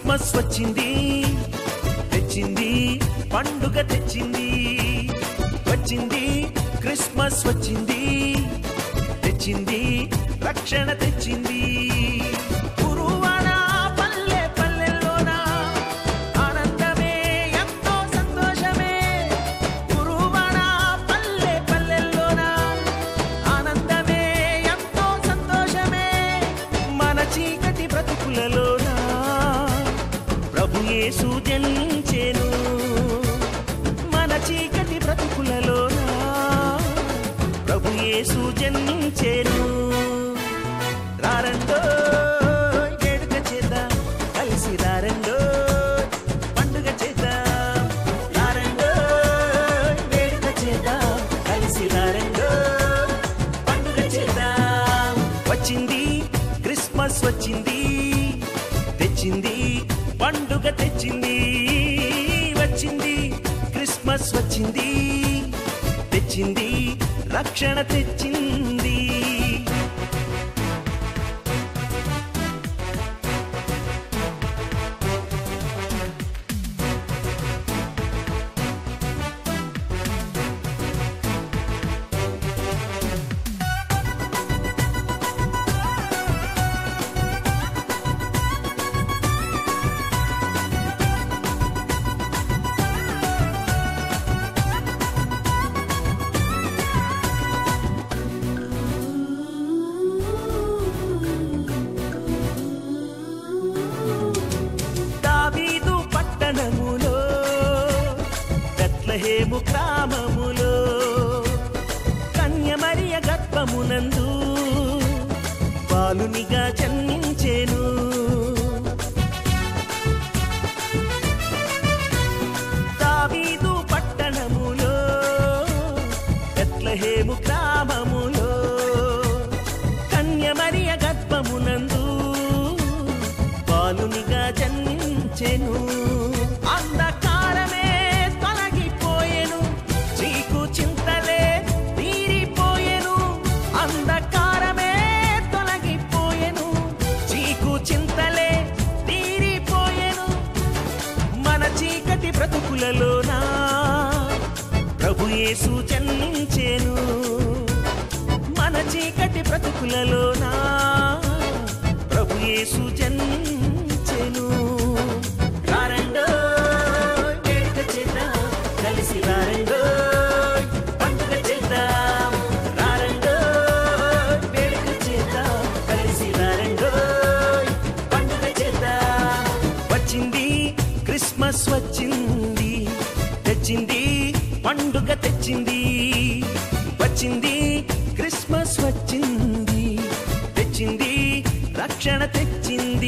Christmas వచ్చింది తెచ్చింది పండుగ తెచ్చింది వచ్చింది క్రిస్మస్ వచ్చింది తెచ్చింది రక్షణ తెచ్చింది గురువాడ పల్లె పల్లెల్లోన ఆనందమే ఎంతో సంతోషమే గురువాడ పల్లె పల్లెల్లోన ఆనందమే ఎంతో సంతోషమే మన చీకటి బ్రతుకులలోన ప్రభు యేసు జన్మించెను మన చీకటి బ్రతుకులలోన ప్రభు యేసు జన్మించెను రారండో వేడుక చేద్దాం కలిసి రారండో పండుగ చేద్దాం రారండో వేడుక చేద్దాం కలిసి రారండో పండుగ చేద్దాం వచ్చింది క్రిస్మస్ వచ్చింది తెచ్చింది పండుగ తెచ్చింది వచ్చింది క్రిస్మస్ వచ్చింది తెచ్చింది రక్షణ తెచ్చింది దావీదు పట్టణములో బెత్లహేము గ్రామములో కన్యమరియ గర్భమునందు బాలునిగా జన్మించేను దావీదు పట్టణములో బెత్లహేము గ్రామములో కన్యమరియ గర్భమునందు బాలునిగా జన్మించెను అంధకారమే తొలగిపోయెను చీకు చింతలే తీరిపోయెను అంధకారమే తొలగిపోయెను చీకు చింతలే తీరిపోయెను మన చీకటి బ్రతుకులలోనా ప్రభు యేసు జన్మించెను మన చీకటి బ్రతుకులలోనా ప్రభు యేసు జన్మించెను రారండో వేడుక చేద్దాం కలిసి రారండో పండుగ చేద్దాం రారండో వేడుక చేద్దాం కలిసి రారండో పండుగ చేద్దాం వచ్చింది క్రిస్మస్ వచ్చింది తెచ్చింది పండుగ తెచ్చింది వచ్చింది క్రిస్మస్ వచ్చింది తెచ్చింది రక్షణ తెచ్చింది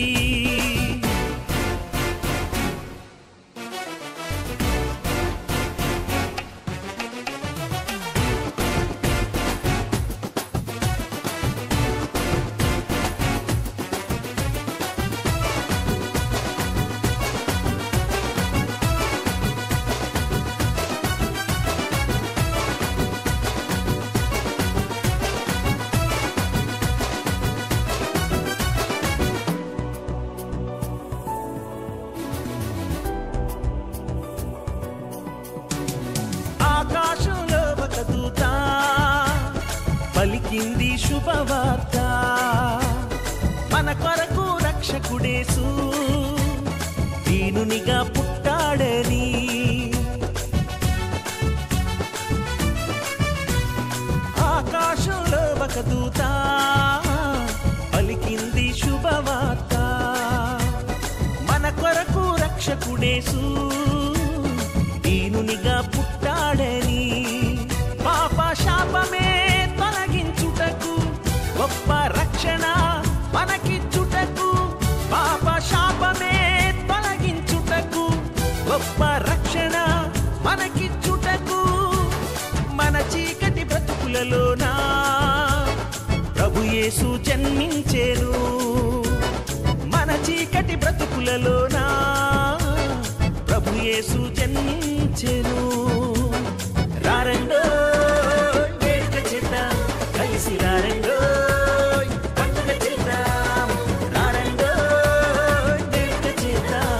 ఆకాశంలో ఒక దూత పలికింది శుభవార్త మన కొరకు రక్షకుడేసు దీనునిగా పుట్టాడని ఆకాశంలో ఒక దూత పలికింది శుభవార్త మన కొరకు రక్షకుడేసు దీనునిగా పుట్టాడని పాప శాపమే తొలగించుటకు గొప్ప రక్షణ మనకిచ్చుటకు పాప శాపమే తొలగించుటకు గొప్ప రక్షణ మనకిచ్చుటకు మన చీకటి బ్రతుకులలోనా ప్రభు యేసు జన్మించేను మన చీకటి బ్రతుకులలోనా ప్రభు యేసు జన్మించెను రారండో వేడుక చేద్దాం కలిసి రారండో పండుగ చేద్దాం రారండో వేడుక చేద్దాం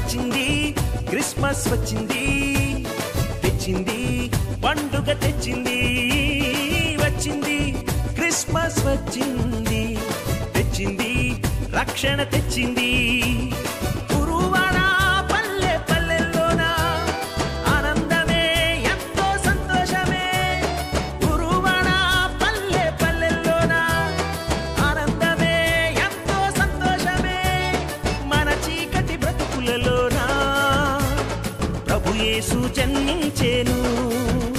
వచ్చింది క్రిస్మస్ వచ్చింది తెచ్చింది పండుగ తెచ్చింది వచ్చింది క్రిస్మస్ వచ్చింది తెచ్చింది రక్షణ తెచ్చింది గురువాడ పల్లె పల్లెల్లోన ఆనందమే ఎంతో సంతోషమే గురువాడ పల్లె పల్లెల్లోన ఆనందమే ఎంతో సంతోషమే మన చీకటి బ్రతుకులలోన ప్రభు యేసు జన్మించేను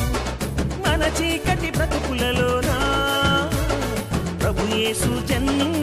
మన చీకటి బ్రతుకులలోన ప్రభు యేసు జన్మించేను